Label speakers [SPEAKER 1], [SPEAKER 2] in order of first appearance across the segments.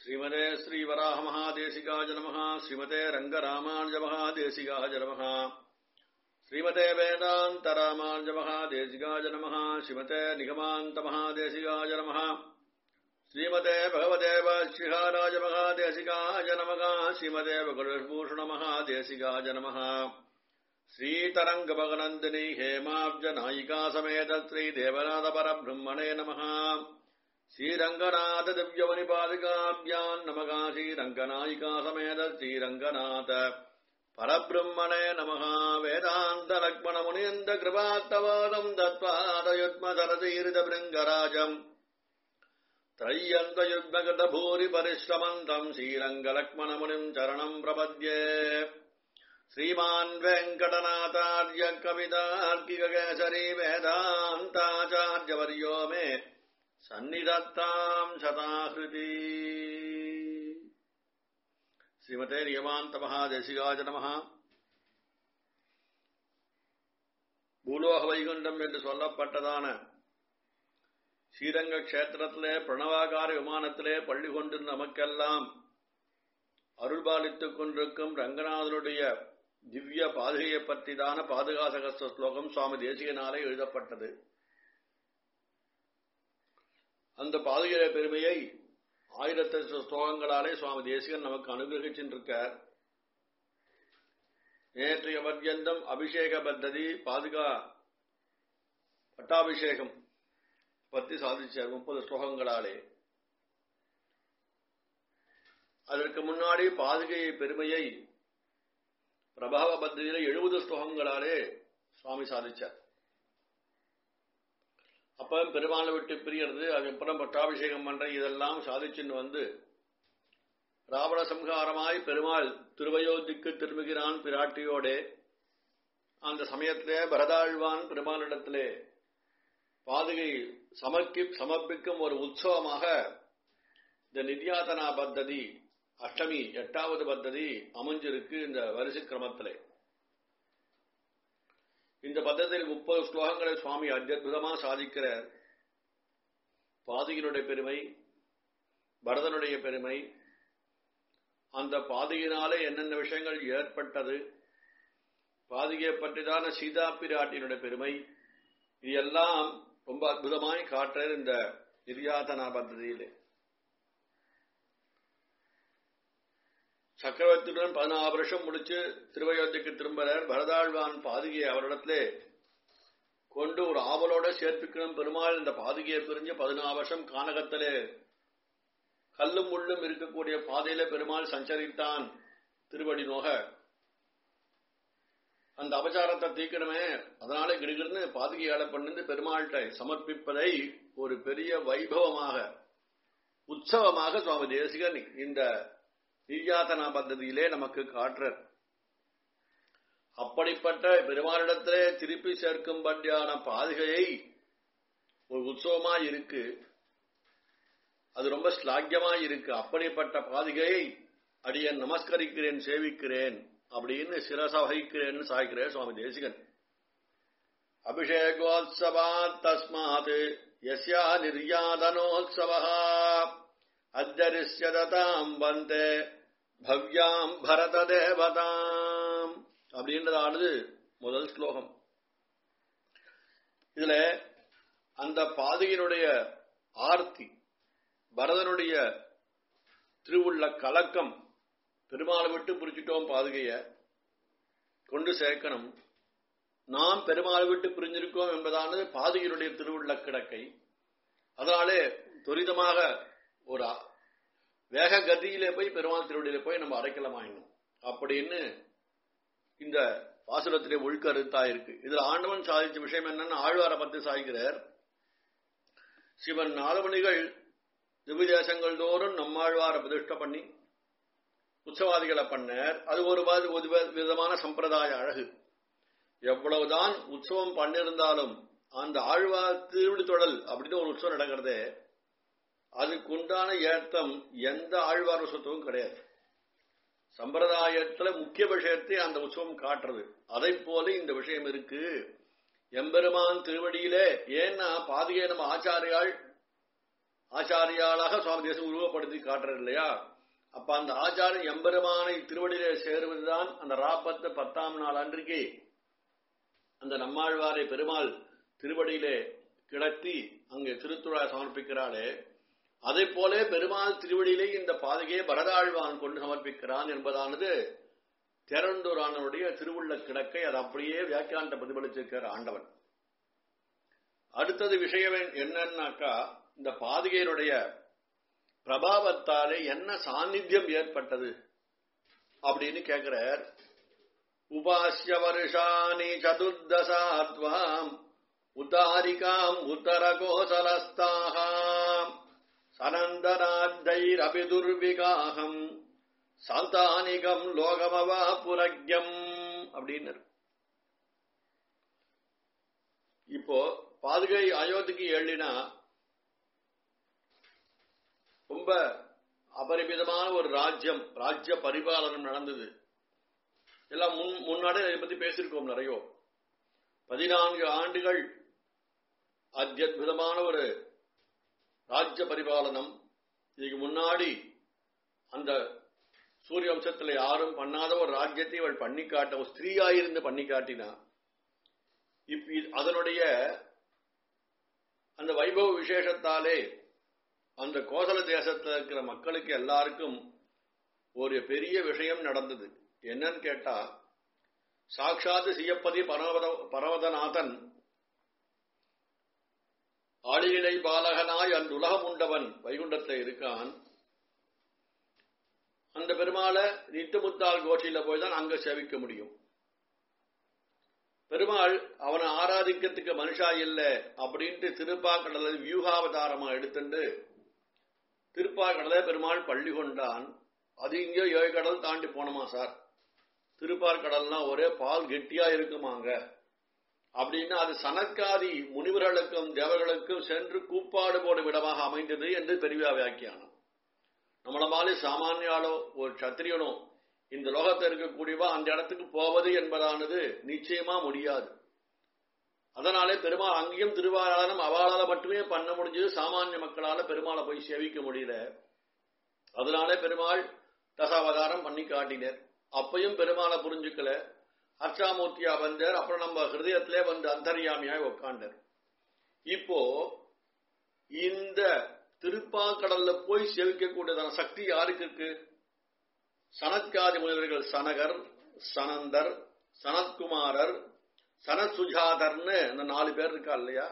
[SPEAKER 1] ஸ்ரீமதே ஸ்ரீவராக மகாதேசிகாஜ நமः ஸ்ரீமதே ரங்கராமானுஜ மகாதேசிகாஜ நமः ஸ்ரீமதே வேதாந்த ராமானுஜ மகாதேசிகாஜ நமः ஸ்ரீமதே நிகமாந்த மகாதேசிகாஜ நமः ஸ்ரீமதே பகவதே வாச்சிகாராஜ மகாதேசிகாஜ நமः ஸ்ரீமதே பகவத்பூஷண மகாதேசிகாஜ நமः श्रीतरङ्गभगनन्दिनी हेमाब्जनायिका समेत श्रीदेवनाथ परब्रह्मणे नमः श्रीरङ्गनाथ दिव्यवनिपादिकाभ्याम् नमः श्रीरङ्गनायिका समेत श्रीरङ्गनाथ परब्रह्मणे नमः वेदान्तलक्ष्मणमुनियन्त कृपात्तवादम् दत्त्वादयुग्मसरतीरितभृङ्गराजम् त्रय्यन्तयुग्मगतभूरिपरिश्रमन्तम् श्रीरङ्गलक्ष्मणमुनिम् चरणम् प्रपद्ये श्रीमान् वेङ्कटनाथार्य कवितार्किककेसरी वेदान्ताचार्यवर्यो मे सन्निधत्ताम् शताहृति श्रीमते नियमान्तमहादेशिकाज नमः பூலோக வைகுண்டம் என்று சொல்லப்பட்டதான ஸ்ரீரங்க கஷேத்திரத்திலே பிரணவாகார விமானத்திலே பள்ளி கொண்டு நமக்கெல்லாம் அருள்பாலித்துக் கொண்டிருக்கும் ரங்கநாதனுடைய திவ்ய பாதுகையை பற்றிதான பாதுகாசகஸ்த ஸ்லோகம் சுவாமி தேசிகனாலே எழுதப்பட்டது அந்த பாதுகைய பெருமையை ஆயிரத்தி ஸ்லோகங்களாலே சுவாமி தேசிகன் நமக்கு அனுகிரகிச்சிருக்கார் நேற்றைய பர்யந்தம் அபிஷேக பத்ததி பாதுகா பட்டாபிஷேகம் பத்தி சாதிச்சார் முப்பது ஸ்லோகங்களாலே அதற்கு முன்னாடி பாதுகையை பெருமையை பிரபாவ பத்திரியில எழுபது ஸ்லோகங்களாலே சுவாமி சாதிச்சார் அப்ப பெருமாளை விட்டு பிரியறது அதுக்கப்புறம் பட்டாபிஷேகம் பண்ற இதெல்லாம் சாதிச்சுன்னு வந்து ராவண சம்ஹாரமாய் பெருமாள் திருவயோத்திக்கு திரும்புகிறான் பிராட்டியோடே அந்த சமயத்திலே பரதாழ்வான் பெருமாளிடத்திலே பாதுகை சமர்ப்பி சமர்ப்பிக்கும் ஒரு உற்சவமாக இந்த நித்யாதனா பத்ததி அஷ்டமி எட்டாவது பத்ததி அமைஞ்சிருக்கு இந்த வரிசை கிரமத்திலே இந்த பத்தத்தில் முப்பது ஸ்லோகங்களை சுவாமி அத்புதமா சாதிக்கிறார் பாதியினுடைய பெருமை பரதனுடைய பெருமை அந்த பாதையினாலே என்னென்ன விஷயங்கள் ஏற்பட்டது பாதிகையை பற்றிதான சீதா பிராட்டியினுடைய பெருமை இது எல்லாம் ரொம்ப அற்புதமாய் காட்டுற இந்த நிர்யாதனா பദ്ധதியிலே சக்கரவர்த்தியுடன் பதினாறு வருஷம் முடிச்சு திருவயோத்திக்கு திரும்புறார் பரதாழ்வான் பாதுகையை அவரிடத்திலே கொண்டு ஒரு ஆவலோட சேர்ப்பிக்கணும் பெருமாள் இந்த பாதுகையை பிரிஞ்சு பதினாறு வருஷம் கானகத்திலே கல்லும் முள்ளும் இருக்கக்கூடிய பாதையில பெருமாள் சஞ்சரித்தான் திருவடி நோக அந்த அபச்சாரத்தை தீக்கணுமே அதனால கிடுகிடுன்னு பாதுகையாள பண்ணி பெருமாள்கிட்ட சமர்ப்பிப்பதை ஒரு பெரிய வைபவமாக உற்சவமாக சுவாமி தேசிகன் இந்த நிர்யாதனா பദ്ധதியிலே நமக்கு காட்டுறார் அப்படிப்பட்ட பெருமாளிடத்திலே திருப்பி சேர்க்கும்படியான பாதுகையை ஒரு உற்சவமா இருக்கு அது ரொம்ப ஸ்லாக்கியமா இருக்கு அப்படிப்பட்ட பாதுகையை அடியன் நமஸ்கரிக்கிறேன் சேவிக்கிறேன் அப்படின்னு சிரச வகிக்கிறேன்னு சாய்க்கிறேன் சுவாமி தேசிகன் அபிஷேகோத்சவாத் தஸ்மாத் யஸ்யா நிர்யாதனோத்சவ அத்தரிசியதாம் வந்தே பவ்யாம் பரத தேவதாம் அப்படின்றதானது முதல் ஸ்லோகம் இதுல அந்த பாதையினுடைய ஆர்த்தி பரதனுடைய திருவுள்ள கலக்கம் பெருமாளை விட்டு பிரிச்சுட்டோம் பாதுகைய கொண்டு சேர்க்கணும் நாம் பெருமாளை விட்டு பிரிஞ்சிருக்கோம் என்பதானது பாதுகையினுடைய திருவுள்ள கிடக்கை அதனாலே துரிதமாக ஒரு வேக கதியிலே போய் பெருமாள் திருவடியில போய் நம்ம அரைக்கலமாயிடணும் அப்படின்னு இந்த பாசுரத்திலே உள்கருத்தா இருக்கு இதுல ஆண்டவன் சாதிச்ச விஷயம் என்னன்னு ஆழ்வார பத்தி சாதிக்கிறார் சிவன் நாலுமணிகள் திவ்யதேசங்கள் தோறும் நம்மாழ்வார பிரதிஷ்ட பண்ணி உற்சவாதிகளை பண்ணார் அது ஒரு ஒரு விதமான சம்பிரதாய அழகு எவ்வளவுதான் உற்சவம் பண்ணிருந்தாலும் அந்த ஆழ்வார் திருவிழி தொடல் அப்படின்னு ஒரு உற்சவம் நடக்கிறதே அதுக்குண்டான ஏத்தம் எந்த ஆழ்வார் உற்சவத்துக்கும் கிடையாது சம்பிரதாயத்துல முக்கிய விஷயத்தை அந்த உற்சவம் காட்டுறது அதை போல இந்த விஷயம் இருக்கு எம்பெருமான் திருவடியிலே ஏன்னா பாதிகை நம்ம ஆச்சாரியால் ஆச்சாரியாளாக சுவாமி தேசம் உருவப்படுத்தி காட்டுறாரு இல்லையா அப்ப அந்த ஆச்சாரம் எம்பெருமானை திருவடியிலே சேருவதுதான் அந்த ராப்பத்து பத்தாம் நாள் அன்றைக்கு அந்த நம்மாழ்வாரை பெருமாள் திருவடியிலே கிடத்தி அங்கே திருத்துழா சமர்ப்பிக்கிறாளே அதை போல பெருமாள் திருவடியிலே இந்த பாதகையை பரதாழ்வான் கொண்டு சமர்ப்பிக்கிறான் என்பதானது திறந்தூரானவருடைய திருவுள்ள கிடக்கை அது அப்படியே வியாக்கியானத்தை பிரதிபலிச்சிருக்கிற ஆண்டவன் அடுத்தது விஷயம் என்னன்னாக்கா இந்த பாதுகையினுடைய பிரபாவத்தாலே என்ன சாநித்தியம் ஏற்பட்டது அப்படின்னு கேட்கிறார் உபாசிய வருஷாணி சதுர்தசாத்வாம் உத்தாரிகாம் உத்தர கோசலஸ்தாகாம் சனந்தராத்தைரபிதுர்விகாகம் சாந்தானிகம் லோகமவா புரக்யம் அப்படின்னு இப்போ பாதுகை அயோத்திக்கு எழினா ரொம்ப அபரிமிதமான ஒரு ராஜ்யம் ராஜ்ய பரிபாலனம் நடந்தது எல்லாம் முன் முன்னாடி இதை பத்தி பேசியிருக்கோம் நிறைய பதினான்கு ஆண்டுகள் அத்தியுதமான ஒரு ராஜ்ய பரிபாலனம் இதுக்கு முன்னாடி அந்த சூரிய வம்சத்துல யாரும் பண்ணாத ஒரு ராஜ்யத்தை இவள் பண்ணி காட்ட ஒரு ஸ்திரீயாயிருந்து பண்ணி காட்டினா இப்ப அதனுடைய அந்த வைபவ விசேஷத்தாலே அந்த கோசல தேசத்தில் இருக்கிற மக்களுக்கு எல்லாருக்கும் ஒரு பெரிய விஷயம் நடந்தது என்னன்னு கேட்டா சாட்சாத் சியப்பதி பரவத பரவதநாதன் ஆளிலை பாலகனாய் அந்த உலகம் உண்டவன் வைகுண்டத்தில் இருக்கான் அந்த பெருமாளை நித்துமுத்தால் கோஷியில போய் தான் அங்க சேவிக்க முடியும் பெருமாள் அவனை ஆராதிக்கிறதுக்கு மனுஷா இல்ல அப்படின்ட்டு திருப்பாக்கடலை வியூகாவதாரமா எடுத்துட்டு திருப்பாக்கடலை பெருமாள் பள்ளி கொண்டான் அது இங்கே ஏழு கடல் தாண்டி போனோமா சார் திருப்பார்கடல்னா ஒரே பால் கெட்டியா இருக்குமாங்க அப்படின்னா அது சனக்காதி முனிவர்களுக்கும் தேவர்களுக்கும் சென்று கூப்பாடு போடும் இடமாக அமைந்தது என்று பெரிய வியாக்கியானம் நம்மள மாதிரி சாமானியாலோ ஒரு சத்திரியனோ இந்த லோகத்தில் இருக்கக்கூடியவா அந்த இடத்துக்கு போவது என்பதானது நிச்சயமா முடியாது அதனாலே பெருமாள் அங்கேயும் திருவாராதனம் அவளால மட்டுமே பண்ண முடிஞ்சது சாமானிய மக்களால பெருமாளை போய் சேவிக்க முடியல அதனாலே பெருமாள் தசாவதாரம் பண்ணி காட்டினர் அப்பையும் பெருமாளை புரிஞ்சுக்கல அர்ச்சாமூர்த்தியா வந்தார் அப்புறம் நம்ம ஹிருதயத்திலே வந்து அந்தர்யாமியாய் உட்காண்டார் இப்போ இந்த திருப்பாக்கடல்ல போய் சேவிக்கக்கூடியதான சக்தி யாருக்கு இருக்கு சனத்காதி முனிவர்கள் சனகர் சனந்தர் சனத்குமாரர் சனத் சுஜாதர்னு இந்த நாலு பேர் இருக்கா இல்லையா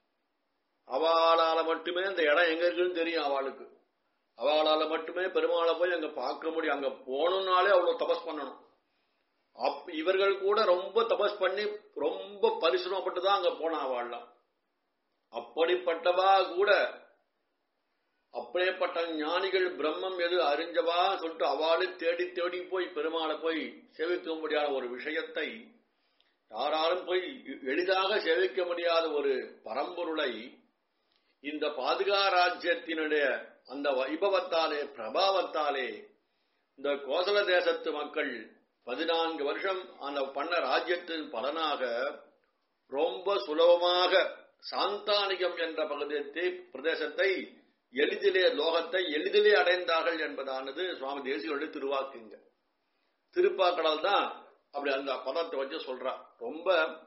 [SPEAKER 1] அவளால மட்டுமே இந்த இடம் எங்க இருக்குன்னு தெரியும் அவளுக்கு அவளால மட்டுமே பெருமாளை போய் அங்க பார்க்க முடியும் அங்க போகணும்னாலே அவ்வளவு தபஸ் பண்ணணும் அப் இவர்கள் கூட ரொம்ப தபஸ் பண்ணி ரொம்ப பரிசுரமப்பட்டு தான் அங்க போனா அவள்லாம் அப்படிப்பட்டவா கூட அப்படியேப்பட்ட ஞானிகள் பிரம்மம் எது அறிஞ்சவா சொல்லிட்டு அவளே தேடி தேடி போய் பெருமாளை போய் சேவிக்க முடியாத ஒரு விஷயத்தை யாராலும் போய் எளிதாக சேவிக்க முடியாத ஒரு பரம்பொருளை இந்த பாதுகா ராஜ்யத்தினுடைய அந்த வைபவத்தாலே பிரபாவத்தாலே இந்த கோசல தேசத்து மக்கள் பதினான்கு வருஷம் அந்த பண்ண ராஜ்யத்தின் பலனாக ரொம்ப சுலபமாக சாந்தானிகம் என்ற பகுதியத்தை பிரதேசத்தை எளிதிலே லோகத்தை எளிதிலே அடைந்தார்கள் என்பதானது சுவாமி தேசியோட திருவாக்குங்க திருப்பாக்கடல் தான் அப்படி அந்த பதத்தை வச்சு சொல்றா ரொம்ப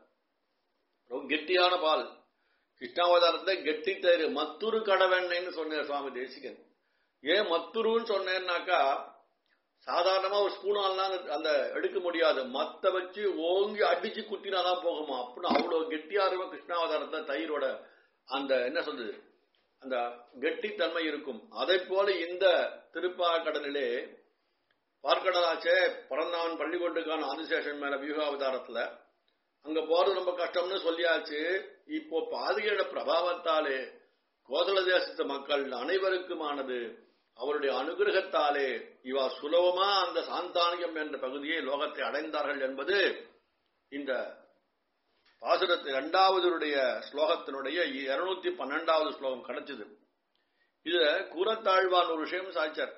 [SPEAKER 1] ரொம்ப கெட்டியான பால் கிருஷ்ணாவதாரத்தை கெட்டி தயிர் மத்துரு கடவெண்ணைன்னு சொன்னார் சுவாமி தேசிகன் ஏன் மத்துருன்னு சொன்னேன்னாக்கா சாதாரணமா ஒரு ஸ்பூனாலாம் அந்த எடுக்க முடியாது மத்த வச்சு ஓங்கி அடிச்சு குத்தினாதான் போகுமா அப்படின்னு அவ்வளவு கெட்டியா இருக்கும் கிருஷ்ணாவதாரத்தை தயிரோட அந்த என்ன சொல்றது அந்த கெட்டித்தன்மை இருக்கும் அதை போல இந்த திருப்பாக்கடலிலே பார்க்கடலாச்சே பிறந்தவன் பள்ளிக்கொண்டுக்கான ஆதிசேஷன் மேல வியூகாவதாரத்துல அங்க போறது ரொம்ப கஷ்டம்னு சொல்லியாச்சு இப்போ பாதுகையோட பிரபாவத்தாலே கோசல தேசத்து மக்கள் அனைவருக்குமானது அவருடைய அனுகிரகத்தாலே இவா சுலபமா அந்த சாந்தானியம் என்ற பகுதியை லோகத்தை அடைந்தார்கள் என்பது இந்த பாசுரத்து இரண்டாவதுடைய ஸ்லோகத்தினுடைய இருநூத்தி பன்னெண்டாவது ஸ்லோகம் கிடைச்சது இதுல கூறத்தாழ்வான் ஒரு விஷயம் சாய்ச்சார்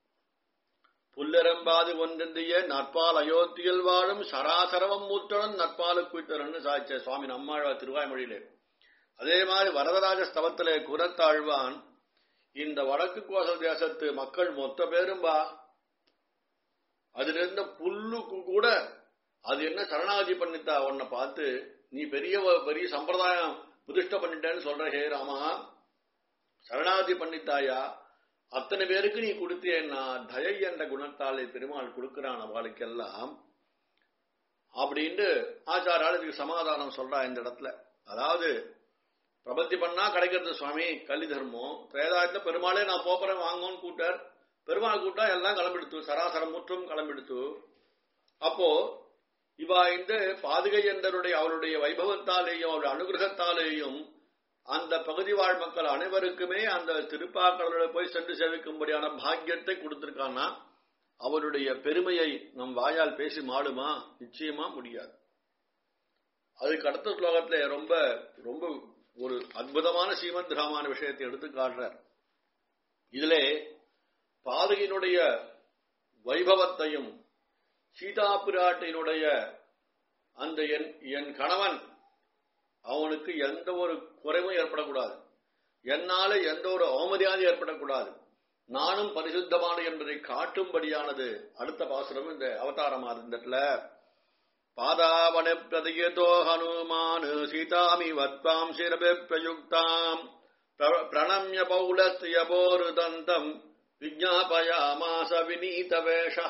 [SPEAKER 1] புல்லரம்பாது ஒன்றெந்திய நற்பால் அயோத்தியில் வாழும் சராசரவம் மூத்தடன் நற்பாலு குய்த்தரன்னு சாய்ச்ச சுவாமி நம்மாழ்வா திருவாய்மொழியிலே அதே மாதிரி வரதராஜ ஸ்தவத்திலே குரத்தாழ்வான் இந்த வடக்கு கோச தேசத்து மக்கள் மொத்த பேரும்பா அதுல இருந்த புல்லுக்கு கூட அது என்ன சரணாகதி பண்ணித்தா உன்னை பார்த்து நீ பெரிய பெரிய சம்பிரதாயம் புதிஷ்ட பண்ணிட்டேன்னு சொல்ற ஹே ராமா சரணாகதி பண்ணித்தாயா அத்தனை பேருக்கு நீ கொடுத்தேன்னா தயை என்ற குணத்தாலே பெருமாள் கொடுக்கிறான் அவளுக்கெல்லாம் அப்படின்ட்டு ஆச்சாரால் இதுக்கு சமாதானம் சொல்றா இந்த இடத்துல அதாவது பிரபத்தி பண்ணா கிடைக்கிறது சுவாமி கல்வி தர்மம் திரேதாயத்துல பெருமாளே நான் போறேன் வாங்கன்னு கூட்டார் பெருமாள் கூட்டா எல்லாம் கிளம்பிடுத்து சராசரம் முற்றும் கிளம்பிடுத்து அப்போ இவா இந்த பாதுகை என்றருடைய அவருடைய வைபவத்தாலேயும் அவருடைய அனுகிரகத்தாலேயும் அந்த பகுதி வாழ் மக்கள் அனைவருக்குமே அந்த திருப்பாக்களோட போய் சென்று சேவிக்கும்படியான பாக்கியத்தை கொடுத்திருக்கான்னா அவருடைய பெருமையை நம் வாயால் பேசி மாடுமா நிச்சயமா முடியாது அதுக்கு அடுத்த ஸ்லோகத்துல ரொம்ப ரொம்ப ஒரு அற்புதமான சீமந்த் ராமான விஷயத்தை எடுத்து காட்டுறார் இதிலே பாதகியினுடைய வைபவத்தையும் சீதா பிராட்டினுடைய அந்த என் என் கணவன் அவனுக்கு எந்த ஒரு குறைவும் ஏற்படக்கூடாது என்னால எந்த ஒரு அவமரியாதை ஏற்படக்கூடாது நானும் பரிசுத்தமான என்பதை காட்டும்படியானது அடுத்த பாசுரம் இந்த அவதாரமா இருந்ததுல பாதாவன பிரதியதோ ஹனுமான் சீதாமி வத்வாம் சிரபே பிரயுக்தாம் பிரணம்ய பௌலஸ்திய போருதந்தம் விஜாபயாமாச வினீத வேஷா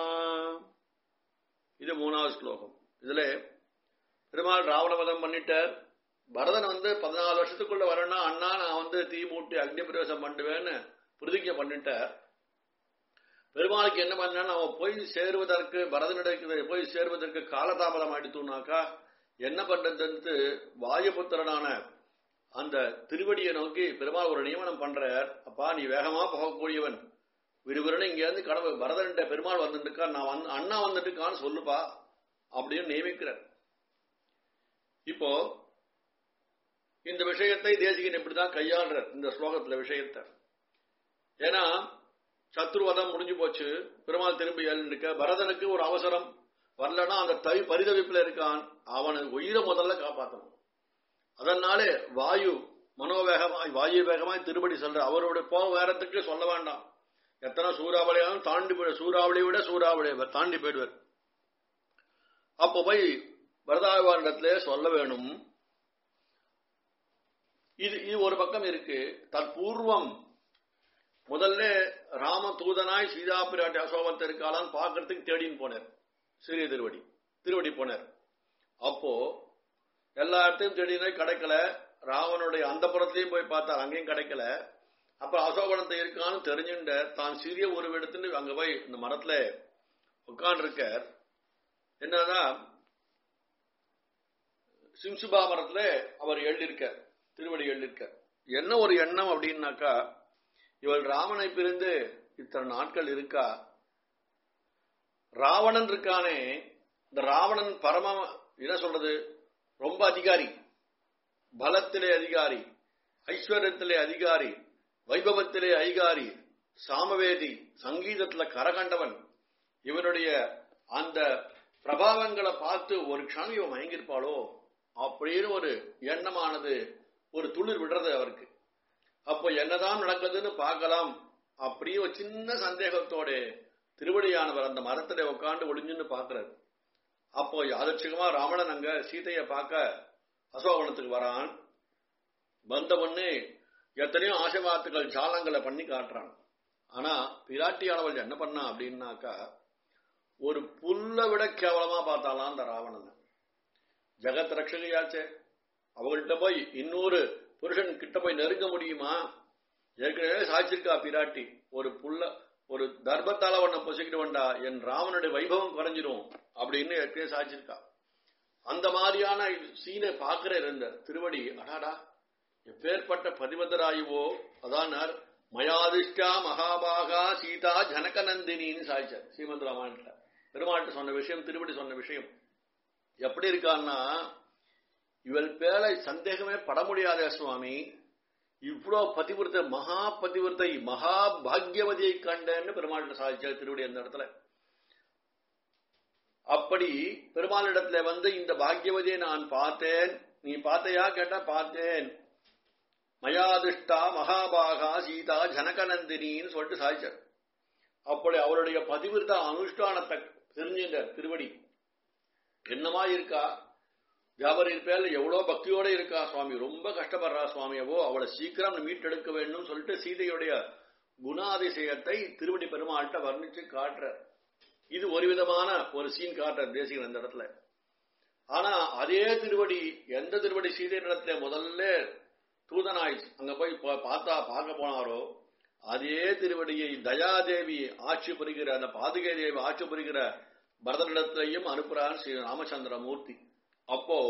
[SPEAKER 1] இது மூணாவது ஸ்லோகம் இதுல பெருமாள் ராவணவதம் பண்ணிட்டார் பரதன் வந்து பதினாலு வருஷத்துக்குள்ள வரணும்னா அண்ணா நான் வந்து தீ மூட்டி அக்னி பிரவேசம் பண்ணுவேன்னு பிரதிஜை பண்ணிட்டார் பெருமாளுக்கு என்ன பண்ணா அவன் போய் சேருவதற்கு பரதனிடக்கு போய் சேருவதற்கு காலதாமதம் ஆயிடுத்துனாக்கா என்ன பண்றதுன்ட்டு வாயுபுத்திரனான அந்த திருவடியை நோக்கி பெருமாள் ஒரு நியமனம் பண்றார் அப்பா நீ வேகமா போகக்கூடியவன் விறுவிறுன்னு இங்க இருந்து கடவுள் பரதன்ட்ட பெருமாள் வந்துட்டுக்கா நான் வந்து அண்ணா வந்துட்டுக்கான்னு சொல்லுப்பா அப்படின்னு நியமிக்கிறார் இப்போ இந்த விஷயத்தை தேசிகன் இப்படிதான் கையாளுறார் இந்த ஸ்லோகத்துல விஷயத்தை ஏன்னா சத்ருவதம் முடிஞ்சு போச்சு பெருமாள் திரும்பி இருக்க பரதனுக்கு ஒரு அவசரம் வரலன்னா அந்த தை பரிதவிப்புல இருக்கான் அவனை உயிரை முதல்ல காப்பாற்றணும் அதனாலே வாயு மனோவேகமாய் வாயு வேகமாய் திருப்படி சொல்ற அவருடைய போ வேறத்துக்கு சொல்ல வேண்டாம் எத்தனை சூறாவளியாலும் தாண்டி போய் சூறாவளியை விட சூறாவளியை தாண்டி போயிடுவார் அப்போ போய் வரதாழ்வாரிடத்திலே சொல்ல வேணும் இது இது ஒரு பக்கம் இருக்கு தற்பூர்வம் முதல்ல ராம தூதனாய் சீதா பிராட்டி அசோகத்தை இருக்காளான்னு பார்க்கறதுக்கு தேடின்னு போனார் சிறிய திருவடி திருவடி போனார் அப்போ எல்லா இடத்தையும் தேடினே கிடைக்கல ராவனுடைய அந்த புறத்தையும் போய் பார்த்தார் அங்கேயும் கிடைக்கல அப்ப அசோகனத்தை இருக்கான்னு தெரிஞ்சுட்ட தான் சிறிய ஒரு இடத்துல அங்க போய் இந்த மரத்துல உட்காண்டிருக்கார் என்னதான் சிம்சுபா மரத்துல அவர் எழுதியிருக்கார் திருவடி எழுதியிருக்கார் என்ன ஒரு எண்ணம் அப்படின்னாக்கா இவள் ராவனை பிரிந்து இத்தனை நாட்கள் இருக்கா ராவணன் இருக்கானே இந்த ராவணன் பரம என்ன சொல்றது ரொம்ப அதிகாரி பலத்திலே அதிகாரி ஐஸ்வர்யத்திலே அதிகாரி வைபவத்திலே அதிகாரி சாமவேதி சங்கீதத்துல கரகண்டவன் இவனுடைய அந்த பிரபாவங்களை பார்த்து ஒரு க்ஷணம் இவன் மயங்கிருப்பாளோ அப்படின்னு ஒரு எண்ணமானது ஒரு துளிர் விடுறது அவருக்கு அப்போ என்னதான் நடக்குதுன்னு பார்க்கலாம் அப்படியே ஒரு சின்ன சந்தேகத்தோட திருவடியானவர் அந்த மரத்துல உட்காந்து ஒளிஞ்சுன்னு பாக்குறாரு அப்போ யாதட்சிகமா ராவணன் அங்க சீதைய பார்க்க அசோகவனத்துக்கு வரான் வந்த உடனே எத்தனையோ ஆசீர்வாதத்துகள் ஜாலங்களை பண்ணி காட்டுறான் ஆனா பிராட்டியானவள் என்ன பண்ணா அப்படின்னாக்கா ஒரு புல்ல விட கேவலமா பார்த்தாலாம் அந்த ராவணன் ஜெகத் ரட்சகையாச்சே அவங்கள்ட்ட போய் இன்னொரு புருஷன் கிட்ட போய் நெருங்க முடியுமா ஏற்கனவே சாய்ச்சிருக்கா பிராட்டி ஒரு புல்ல ஒரு தர்பத்தால உன்னை பொசிக்கிட்டு வந்தா என் ராமனுடைய வைபவம் குறைஞ்சிரும் அப்படின்னு ஏற்கனவே சாய்ச்சிருக்கா அந்த மாதிரியான சீனை பார்க்கிற இருந்த திருவடி அடாடா எப்பேற்பட்ட பதிவதராயுவோ அதான் மயாதிஷ்டா மகாபாகா சீதா ஜனகநந்தினின்னு சாய்ச்சார் ஸ்ரீமந்த் ராமாயணத்துல பெருமாள்கிட்ட சொன்ன விஷயம் திருவடி சொன்ன விஷயம் எப்படி இருக்கான்னா இவள் பேரை சந்தேகமே பட முடியாத சுவாமி இவ்வளோ பதிவிரத்தை மகா பதிவிரத்தை மகா பாக்யவதியை கண்டேன்னு பெருமாள்கிட்ட சாதிச்சார் திருவடி அந்த இடத்துல அப்படி பெருமாளிடத்துல வந்து இந்த பாக்யவதியை நான் பார்த்தேன் நீ பார்த்தையா கேட்டா பார்த்தேன் மயாதிஷ்டா மகாபாகா சீதா ஜனகநந்தினின்னு சொல்லிட்டு சாதிச்சார் அப்படி அவருடைய பதிவிருத்த அனுஷ்டானத்தை தெரிஞ்சுங்க திருவடி என்னமா இருக்கா வியாபாரி பேர்ல எவ்வளவு பக்தியோட இருக்கா சுவாமி ரொம்ப கஷ்டப்படுறா சுவாமியவோ அவளை சீக்கிரம் மீட்டெடுக்க வேண்டும் சொல்லிட்டு சீதையுடைய குணாதிசயத்தை திருவடி பெருமாள்கிட்ட வர்ணிச்சு காட்டுற இது ஒரு விதமான ஒரு சீன் காட்டுற தேசிகன் அந்த இடத்துல ஆனா அதே திருவடி எந்த திருவடி சீதை இடத்துல முதல்ல தூதனாய் அங்க போய் பா- பார்த்தா பார்க்க போனாரோ அதே திருவடியை தயாதேவி ஆட்சி புரிகிற அந்த பாதுகை தேவி ஆட்சி புரிகிற பரதனிடத்திலையும் அனுப்புறார் ஸ்ரீ ராமச்சந்திர மூர்த்தி அப்போ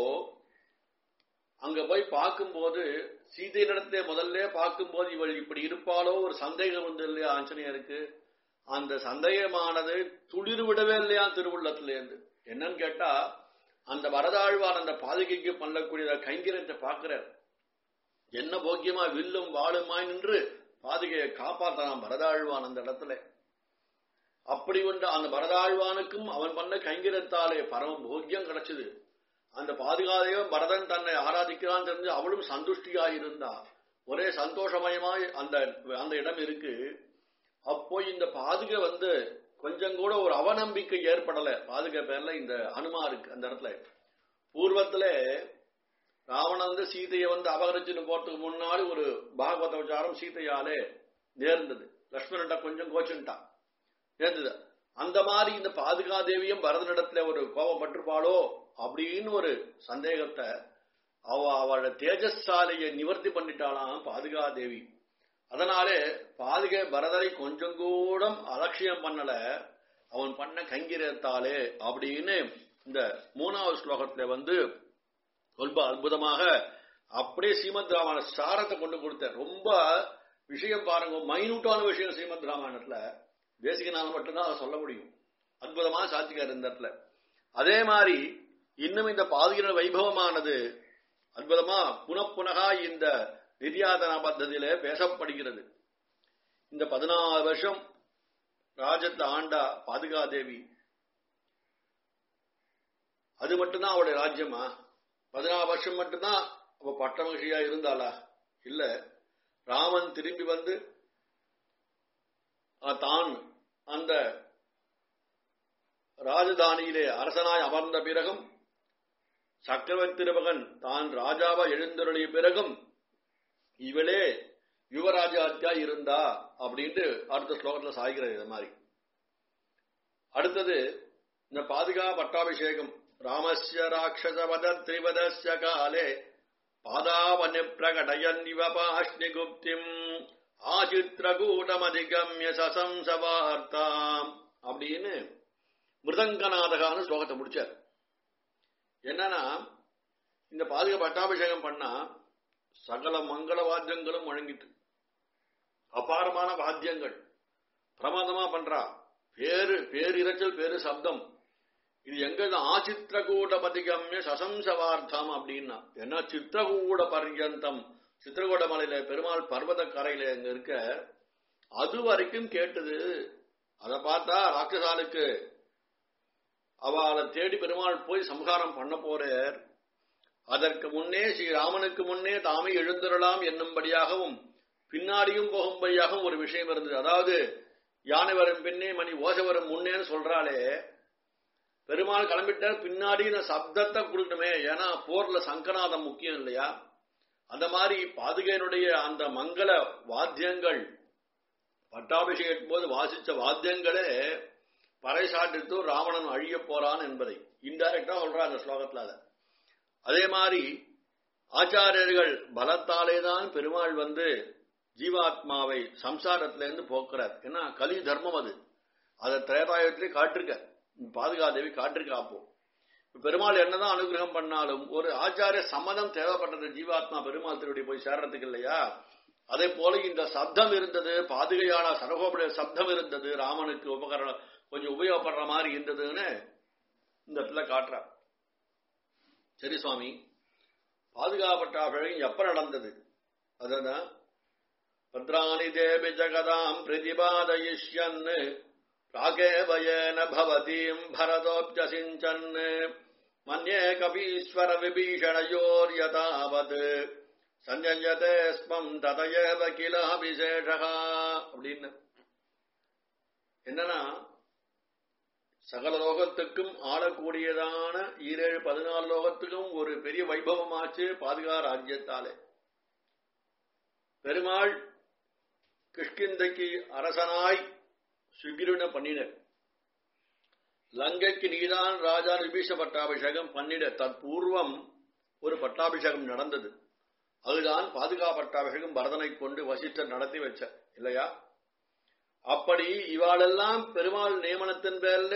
[SPEAKER 1] அங்க போய் பார்க்கும்போது சீதையிடத்தை முதல்ல பார்க்கும்போது இவள் இப்படி இருப்பாளோ ஒரு சந்தேகம் வந்து இல்லையா ஆஞ்சநேயருக்கு அந்த சந்தேகமானது துளிர் விடவே இல்லையா திருவுள்ளத்திலேருந்து என்னன்னு கேட்டா அந்த வரதாழ்வார் அந்த பாதுகைக்கு பண்ணக்கூடிய கைங்கரத்தை பார்க்கிறார் என்ன போக்கியமா வில்லும் வாளுமாய் நின்று பாதுகையை காப்பாத்தலாம் பரதாழ்வான் அந்த இடத்துல அப்படி ஒன்று அந்த பரதாழ்வானுக்கும் அவன் பண்ண கைங்கிரத்தாலே பரம போக்கியம் கிடைச்சது அந்த பாதுகாதையும் பரதன் தன்னை ஆராதிக்கிறான் தெரிஞ்சு அவளும் சந்துஷ்டியாய் இருந்தா ஒரே சந்தோஷமயமாய் அந்த அந்த இடம் இருக்கு அப்போ இந்த பாதுகை வந்து கொஞ்சம் கூட ஒரு அவநம்பிக்கை ஏற்படல பாதுகை பேர்ல இந்த அனுமாருக்கு அந்த இடத்துல பூர்வத்துல ராவணன் வந்து சீதையை வந்து அபகரிச்சுன்னு போறதுக்கு முன்னாடி ஒரு பாகவத விசாரம் சீதையாலே நேர்ந்தது லக்ஷ்மணன்ட்ட கொஞ்சம் கோச்சுட்டான் நேர்ந்தது அந்த மாதிரி இந்த பாதுகாதேவியும் பரதனிடத்துல ஒரு கோபப்பட்டிருப்பாளோ அப்படின்னு ஒரு சந்தேகத்தை அவ அவளோட தேஜஸ்சாலையை நிவர்த்தி பண்ணிட்டாளாம் பாதுகாதேவி அதனாலே பாதுகை பரதரை கொஞ்சம் கூட அலட்சியம் பண்ணல அவன் பண்ண கைங்கிரத்தாலே அப்படின்னு இந்த மூணாவது ஸ்லோகத்துல வந்து ரொம்ப அற்புதமாக அப்படியே ஸ்ரீமத் ராமாயண சாரத்தை கொண்டு கொடுத்த ரொம்ப விஷயம் பாருங்க மைனூட்டான விஷயம் ஸ்ரீமத் ராமாயணத்துல தேசிகனால மட்டும்தான் அதை சொல்ல முடியும் அற்புதமா சாத்திக்கார் இந்த இடத்துல அதே மாதிரி இன்னும் இந்த பாதுகிற வைபவமானது அற்புதமா புனப்புனகா இந்த நிர்யாதன பத்ததியில பேசப்படுகிறது இந்த பதினாறு வருஷம் ராஜத்தை ஆண்டா பாதுகாதேவி அது மட்டும்தான் அவளுடைய ராஜ்யமா பதினாறு வருஷம் மட்டும்தான் அவ பட்ட மகிழ்ச்சியா இருந்தாளா இல்ல ராமன் திரும்பி வந்து அஹ், தான் அந்த ராஜதானியிலே அரசனாய் அமர்ந்த பிறகும் சக்கரவர்த்தி திருமகன் தான் ராஜாவா எழுந்தருளிய பிறகும் இவளே யுவராஜாத்தியா இருந்தா அப்படின்ட்டு அடுத்த ஸ்லோகத்துல சாய்கிறது இது மாதிரி அடுத்தது இந்த பாதுகா பட்டாபிஷேகம் ராமஸ்ய ராட்சசவத திரிவதஸ்ய காலே பாதாவனி பிரகடயன் இவ பாஷ்ணிகுப்திம் ஆசித்ரகூடமதிகம்ய சசம்சவார்த்தாம் அப்படின்னு மிருதங்கநாதகான்னு ஸ்லோகத்தை முடிச்சார் என்னன்னா இந்த பாதுகா பட்டாபிஷேகம் பண்ணா சகல மங்கள வாத்தியங்களும் முழங்கிட்டு அபாரமான வாத்தியங்கள் பிரமாதமா பண்றா பேரு பேரிரைச்சல் பேரு சப்தம் இது எங்க ஆசித்ரகூட பதிகம்ய சசம்சவார்த்தம் அப்படின்னா என்ன சித்திரகூட பர்யந்தம் சித்திரகூட மலையில பெருமாள் பர்வத கரையில எங்க இருக்க அது வரைக்கும் கேட்டது அதை பார்த்தா ராட்சசாலுக்கு அவளை தேடி பெருமாள் போய் சம்ஹாரம் பண்ண போறார் அதற்கு முன்னே ஸ்ரீராமனுக்கு முன்னே தாமே எழுந்திரலாம் என்னும்படியாகவும் பின்னாடியும் போகும்படியாகவும் ஒரு விஷயம் இருந்தது அதாவது யானை வரும் பின்னே மணி ஓசை வரும் முன்னேன்னு சொல்றாளே பெருமாள் கிளம்பிட்டார் பின்னாடி நான் சப்தத்தை கொடுக்கணுமே ஏன்னா போர்ல சங்கநாதம் முக்கியம் இல்லையா அந்த மாதிரி பாதுகையினுடைய அந்த மங்கள வாத்தியங்கள் பட்டாபிஷேகம் போது வாசிச்ச வாத்தியங்களே பறைசாட்டித்து ராவணன் அழிய போறான் என்பதை இன்டைரக்டா சொல்றா அந்த ஸ்லோகத்துல அத அதே மாதிரி ஆச்சாரியர்கள் பலத்தாலே தான் பெருமாள் வந்து ஜீவாத்மாவை சம்சாரத்திலிருந்து போக்குறார் ஏன்னா கலி தர்மம் அது அதை திரேதாயத்திலே காட்டிருக்க பாதுகாதேவி காட்டிருக்கா அப்போ இப்ப பெருமாள் என்னதான் அனுகிரகம் பண்ணாலும் ஒரு ஆச்சாரிய சம்மதம் தேவைப்பட்டது ஜீவாத்மா பெருமாள் திருவடி போய் சேர்றதுக்கு இல்லையா அதே போல இந்த சப்தம் இருந்தது பாதுகையான சரகோபுடைய சப்தம் இருந்தது ராமனுக்கு உபகரணம் கொஞ்சம் உபயோகப்படுற மாதிரி இருந்ததுன்னு இந்த இடத்துல காட்டுறா சரி சுவாமி பாதுகாப்பட்டாபிழகம் எப்ப நடந்தது அதுதான் பத்ராணி தேவி ஜகதாம் பிரதிபாதயிஷ்யன் ராகேவயேன பவதீம் பரதோப்யசிஞ்சன் மன்யே கபீஸ்வர விபீஷணயோர்யதாவத் சஞ்சஞ்சதே ஸ்மம் ததயேவ கில அபிஷேஷகா அப்படின்னு என்னன்னா சகல லோகத்துக்கும் ஆளக்கூடியதான ஈரேழு பதினாலு லோகத்துக்கும் ஒரு பெரிய வைபவமாச்சு பாதுகா ராஜ்யத்தாலே பெருமாள் கிஷ்கிந்தைக்கு அரசனாய் சுகிருன பண்ணினர் லங்கைக்கு நீதான் ராஜா விபீஷ பட்டாபிஷேகம் பண்ணிட தற்பூர்வம் ஒரு பட்டாபிஷேகம் நடந்தது அதுதான் பாதுகா பட்டாபிஷேகம் பரதனை கொண்டு வசிஷ்டர் நடத்தி வச்ச இல்லையா அப்படி இவாளெல்லாம் பெருமாள் நியமனத்தின் பேர்ல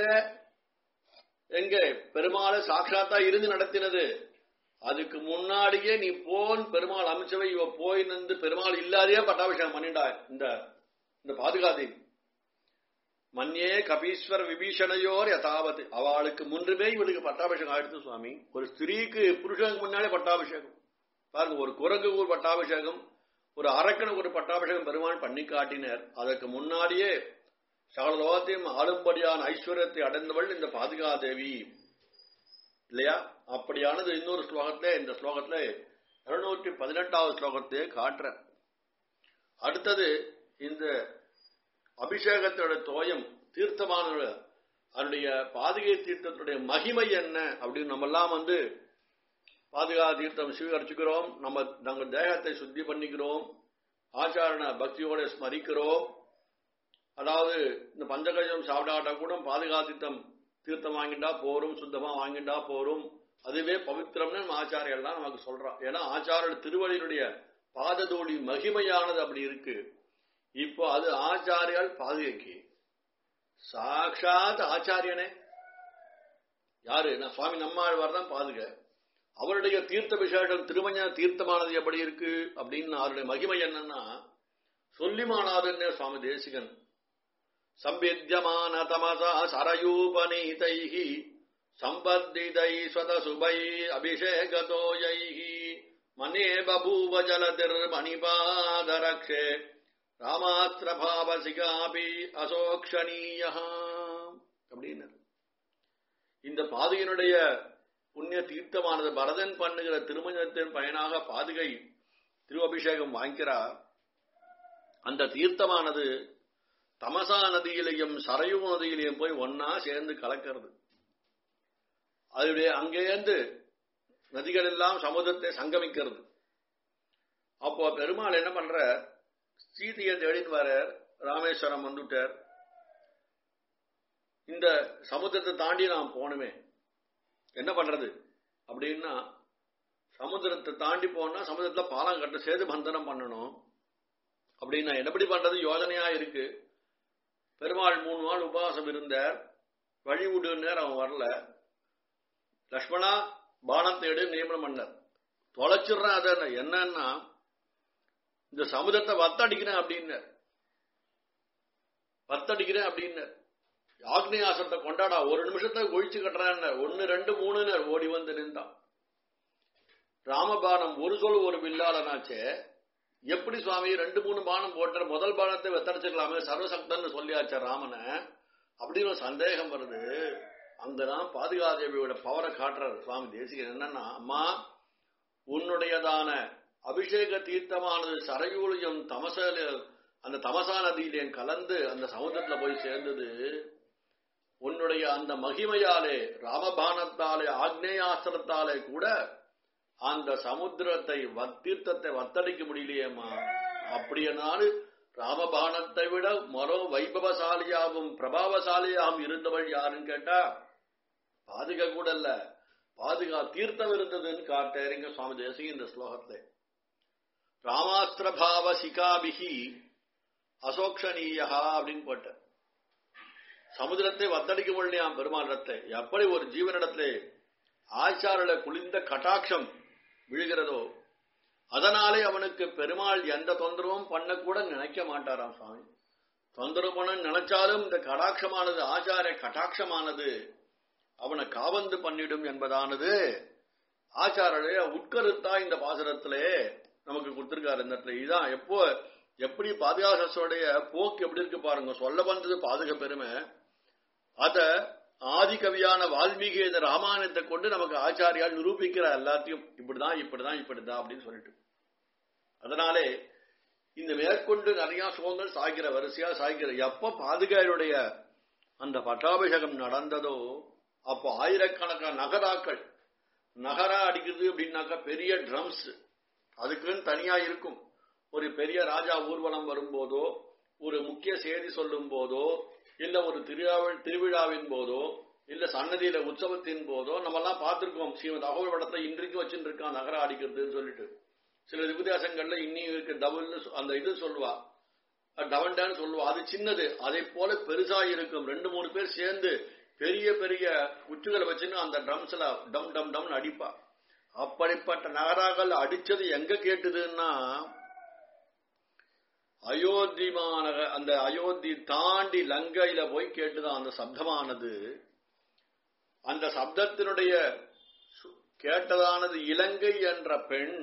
[SPEAKER 1] எங்க பெருமாளை சாட்சாத்தா இருந்து நடத்தினது அதுக்கு முன்னாடியே நீ போன் பெருமாள் அமைச்சவை இவ போய் நின்று பெருமாள் இல்லாதையே பட்டாபிஷேகம் பண்ணிண்டா இந்த இந்த பாதுகாதேவி மன்யே கபீஸ்வர விபீஷணையோர் யதாவது அவளுக்கு முன்றுமே இவளுக்கு பட்டாபிஷேகம் ஆயிடுத்து சுவாமி ஒரு ஸ்திரீக்கு புருஷனுக்கு முன்னாலே பட்டாபிஷேகம் பாருங்க ஒரு குரங்குக்கு ஒரு பட்டாபிஷேகம் ஒரு அரக்கனுக்கு ஒரு பட்டாபிஷேகம் பெருமாள் பண்ணி காட்டினர் அதற்கு முன்னாடியே சகல லோகத்தையும் ஆளும்படியான ஐஸ்வர்யத்தை அடைந்தவள் இந்த பாதுகாதேவி இல்லையா அப்படியானது இன்னொரு ஸ்லோகத்திலே இந்த ஸ்லோகத்துல இருநூற்றி பதினெட்டாவது ஸ்லோகத்தையே காட்டுற அடுத்தது இந்த அபிஷேகத்தோட தோயம் தீர்த்தமான அதனுடைய பாதுகை தீர்த்தத்துடைய மகிமை என்ன அப்படின்னு நம்ம எல்லாம் வந்து பாதுகா தீர்த்தம் சுவீகரிச்சுக்கிறோம் நம்ம நம்ம தேகத்தை சுத்தி பண்ணிக்கிறோம் ஆச்சாரண பக்தியோட ஸ்மரிக்கிறோம் அதாவது இந்த பஞ்சகஜம் சாப்பிடாட்டா கூட பாதுகா தீர்த்தம் தீர்த்தம் வாங்கிண்டா போரும் சுத்தமா வாங்கிண்டா போரும் அதுவே பவித்திரம்னு நம்ம ஆச்சாரியெல்லாம் நமக்கு சொல்றான் ஏன்னா ஆச்சார திருவள்ளியுடைய பாததோடி மகிமையானது அப்படி இருக்கு இப்போ அது ஆச்சாரியால் பாதுகைக்கு சாட்சாத் ஆச்சாரியனே யாரு நான் சுவாமி நம்மாழ்வார் தான் பாதுக அவருடைய தீர்த்த விசேஷம் திருமஞ்ச தீர்த்தமானது எப்படி இருக்கு அப்படின்னு அவருடைய மகிமை என்னன்னா சொல்லிமானாதுன்னு சுவாமி தேசிகன் சம்பித்தியமான தமசா சரயூபநீதைஹி சம்பத்திதை ஸ்வதசுபை அபிஷேகதோயைஹி மனே பபூவ ஜலதிர் மணிபாதரக்ஷே ராமாஸ்திரபாவசிகாபி அசோக்ஷணீய அப்படின்னு இந்த பாதுகையினுடைய புண்ணிய தீர்த்தமானது பரதன் பண்ணுகிற திருமணத்தின் பயனாக பாதுகை திருஅபிஷேகம் வாங்கிக்கிறார் அந்த தீர்த்தமானது தமசா நதியிலையும் சரையு நதியிலையும் போய் ஒன்னா சேர்ந்து கலக்கிறது அதுடைய அங்கேருந்து நதிகள் எல்லாம் சமுதிரத்தை சங்கமிக்கிறது அப்போ பெருமாள் என்ன பண்ற சீதையை தேடின்னு வர ராமேஸ்வரம் வந்துட்டார் இந்த சமுத்திரத்தை தாண்டி நாம் போகணுமே என்ன பண்றது அப்படின்னா சமுத்திரத்தை தாண்டி போனா சமுத்திரத்துல பாலம் கட்ட சேது பந்தனம் பண்ணணும் அப்படின்னா என்னப்படி பண்றது யோஜனையா இருக்கு பெருமாள் மூணு நாள் உபவாசம் இருந்தார் வழி விடுனர் அவன் வரல லக்ஷ்மணா பானத்தை எடு நியமனம் பண்ணார் தொலைச்சிடுறான் அதை என்னன்னா இந்த சமுதிரத்தை வத்தடிக்கிறேன் அப்படின்னார் வத்தடிக்கிறேன் அப்படின்னார் ஆக்னியாசத்தை கொண்டாடா ஒரு நிமிஷத்தை ஒழிச்சு கட்டுறான் ஒன்னு ரெண்டு மூணுன்னு ஓடி வந்து நின்றான் ராமபானம் ஒரு சொல் ஒரு வில்லாளனாச்சே எப்படி சுவாமி ரெண்டு மூணு பானம் போட்ட முதல் பானத்தை வெத்தடிச்சுக்கலாமே சர்வசக்தன் சொல்லியாச்ச ராமனை அப்படின்னு ஒரு சந்தேகம் வருது அங்கதான் பாதுகாதேவியோட பவரை காட்டுறாரு சுவாமி தேசிகன் என்னன்னா அம்மா உன்னுடையதான அபிஷேக தீர்த்தமானது சரையூலியம் தமசல அந்த தமசா நதியிலேயும் கலந்து அந்த சமுத்திரத்துல போய் சேர்ந்தது உன்னுடைய அந்த மகிமையாலே ராமபானத்தாலே ஆக்னேயாஸ்திரத்தாலே கூட அந்த சமுத்திரத்தை தீர்த்தத்தை வத்தடிக்க முடியலையேம்மா அப்படியனாலும் ராமபானத்தை விட மரோ வைபவசாலியாகவும் பிரபாவசாலியாகவும் இருந்தவள் யாருன்னு கேட்டா பாதுகா கூட இல்ல பாதுகா தீர்த்தம் இருந்ததுன்னு காட்டேரிங்க சுவாமி தேசிக இந்த ஸ்லோகத்தை ராமாஸ்திரபாவ சிகாபிகி அசோக்ஷணீயா அப்படின்னு போட்ட சமுதிரத்தை வத்தடிக்க முடியாம் பெருமானிடத்தை எப்படி ஒரு ஜீவனிடத்திலே ஆச்சாரல குளிர்ந்த கட்டாட்சம் விழுகிறதோ அதனாலே அவனுக்கு பெருமாள் எந்த தொந்தரவும் பண்ணக்கூட நினைக்க மாட்டாராம் சுவாமி தொந்தரவு பண்ண நினைச்சாலும் இந்த கடாட்சமானது ஆச்சாரிய கட்டாட்சமானது அவனை காவந்து பண்ணிடும் என்பதானது ஆச்சாரிய உட்கருத்தா இந்த பாசுரத்திலே நமக்கு கொடுத்திருக்காரு இந்த இடத்துல இதான் எப்போ எப்படி பாதுகாசோடைய போக்கு எப்படி இருக்கு பாருங்க சொல்ல வந்தது பாதுக பெருமை அத ஆதி கவியான வால்மீகி இந்த ராமாயணத்தை கொண்டு நமக்கு ஆச்சாரியால் நிரூபிக்கிற எல்லாத்தையும் இப்படிதான் இப்படிதான் இப்படிதான் அப்படின்னு சொல்லிட்டு அதனாலே இந்த மேற்கொண்டு நிறைய சுகங்கள் சாய்க்கிற வரிசையா சாய்க்கிற எப்ப பாதுகாருடைய அந்த பட்டாபிஷேகம் நடந்ததோ அப்போ ஆயிரக்கணக்கான நகராக்கள் நகரா அடிக்குது அப்படின்னாக்கா பெரிய ட்ரம்ஸ் அதுக்குன்னு தனியா இருக்கும் ஒரு பெரிய ராஜா ஊர்வலம் வரும்போதோ ஒரு முக்கிய செய்தி சொல்லும் போதோ இல்ல ஒரு திருவிழா திருவிழாவின் போதோ இல்ல சன்னதியில உற்சவத்தின் போதோ நம்ம எல்லாம் பார்த்திருக்கோம் ஸ்ரீமத் அகோல் படத்தை இன்றைக்கு வச்சுட்டு இருக்கான் நகர அடிக்கிறதுன்னு சொல்லிட்டு சில வித்தியாசங்கள்ல இன்னும் இருக்கு டபுள்னு சொ- அந்த இது சொல்லுவா டவன்டான்னு சொல்லுவா அது சின்னது அதை போல பெருசா இருக்கும் ரெண்டு மூணு பேர் சேர்ந்து பெரிய பெரிய குச்சுகளை வச்சுன்னு அந்த ட்ரம்ஸ்ல டம் டம் டம்னு அடிப்பா அப்படிப்பட்ட நகராக்கள் அடிச்சது எங்க கேட்டுதுன்னா அயோத்தி மாநக அந்த அயோத்தி தாண்டி லங்கையில போய் கேட்டுதான் அந்த சப்தமானது அந்த சப்தத்தினுடைய சு- கேட்டதானது இலங்கை என்ற பெண்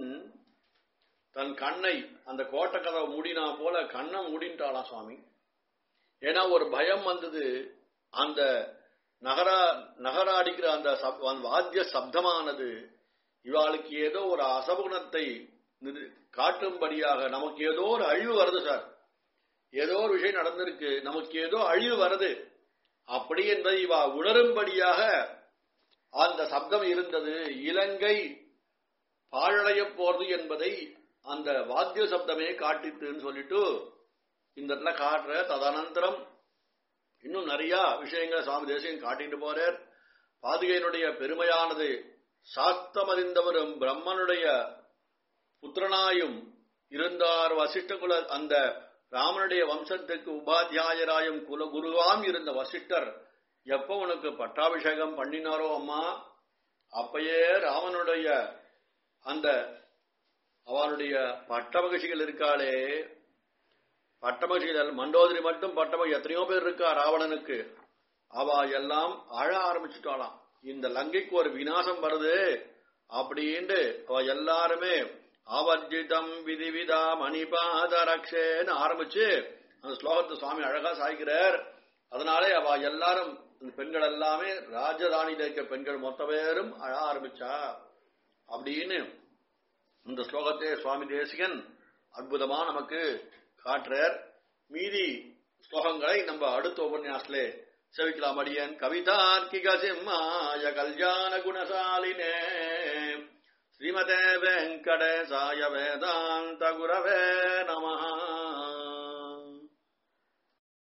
[SPEAKER 1] தன் கண்ணை அந்த கோட்டை கதவை மூடினா போல கண்ணை மூடின்ட்டாளாம் சுவாமி ஏன்னா ஒரு பயம் வந்தது அந்த நகரா நகரா அடிக்கிற அந்த சப்- அந்த வாத்திய சப்தமானது இவாளுக்கு ஏதோ ஒரு அசகுணத்தை நிரு- காட்டும்படியாக நமக்கு ஏதோ ஒரு அழிவு வருது சார் ஏதோ ஒரு விஷயம் நடந்திருக்கு நமக்கு ஏதோ அழிவு வருது அப்படி என்பதை இவா உணரும்படியாக அந்த சப்தம் இருந்தது இலங்கை பாழடைய போறது என்பதை அந்த வாத்திய சப்தமே காட்டித்துன்னு சொல்லிட்டு இந்த இடத்துல காட்டுற ததனந்தரம் இன்னும் நிறைய விஷயங்களை சுவாமி தேசியம் காட்டிட்டு போறார் பாதுகையினுடைய பெருமையானது சாஸ்தமறிந்தவரும் பிரம்மனுடைய புத்திரனாயும் இருந்தார் வசிஷ்ட குல அந்த ராமனுடைய வம்சத்துக்கு உபாத்தியாயராயும் குல குருவாம் இருந்த வசிஷ்டர் எப்ப உனக்கு பட்டாபிஷேகம் பண்ணினாரோ அம்மா அப்பயே ராமனுடைய அந்த அவனுடைய பட்டமகிழ்ச்சிகள் இருக்காளே பட்டமகிழ்ச்சிகள் மண்டோதரி மட்டும் பட்டமகிழ்ச்சி எத்தனையோ பேர் இருக்கா ராவணனுக்கு அவ எல்லாம் அழ ஆரம்பிச்சுட்டாளாம் இந்த லங்கைக்கு ஒரு விநாசம் வருது அப்படின்ட்டு அவ எல்லாருமே ஆவர்ஜிதம் விதிவிதா மணிபாத ரக்ஷேன்னு ஆரம்பிச்சு அந்த ஸ்லோகத்தை சுவாமி அழகா சாய்க்கிறார் அதனாலே அவ எல்லாரும் இந்த பெண்கள் எல்லாமே ராஜதானியில இருக்க பெண்கள் மொத்த பேரும் அழ ஆரம்பிச்சா அப்படின்னு இந்த ஸ்லோகத்தை சுவாமி தேசிகன் அற்புதமா நமக்கு காட்டுறார் மீதி ஸ்லோகங்களை நம்ம அடுத்த உபன்யாசத்திலே செவிக்கலாம் அடியன் கவிதார்க்கிக சிம்மாய கல்யாண குணசாலினே ஸ்ரீமதே வெங்கடேசாய வேதாந்த குரவே நமஹா